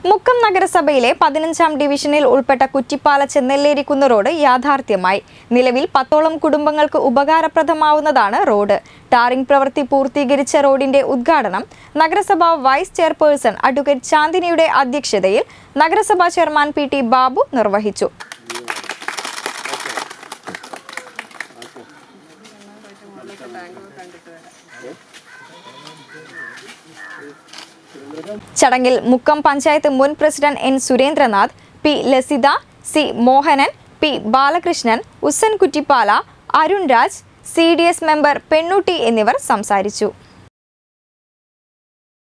മുക്കം നഗരസഭയിലെ പതിനഞ്ചാം ഡിവിഷനിൽ ഉൾപ്പെട്ട കുറ്റിപ്പാല ചെന്നെല്ലേരിക്കുന്ന് റോഡ് യാഥാർത്ഥ്യമായി നിലവിൽ പത്തോളം കുടുംബങ്ങൾക്ക് ഉപകാരപ്രദമാവുന്നതാണ് റോഡ് ടാറിംഗ് പ്രവൃത്തി പൂർത്തീകരിച്ച റോഡിന്റെ ഉദ്ഘാടനം നഗരസഭ വൈസ് ചെയർപേഴ്സൺ അഡ്വക്കേറ്റ് ചാന്ദിനിയുടെ അധ്യക്ഷതയിൽ നഗരസഭാ ചെയർമാൻ പി ടി ബാബു നിർവഹിച്ചു ചടങ്ങിൽ മുക്കം പഞ്ചായത്ത് മുൻ president N Surendranath P Lasitha C Mohanan P Balakrishnan Ussan Kuttippala Arun Raj C D S member പെണ്ണുട്ടി എന്നിവർ സംസാരിച്ചു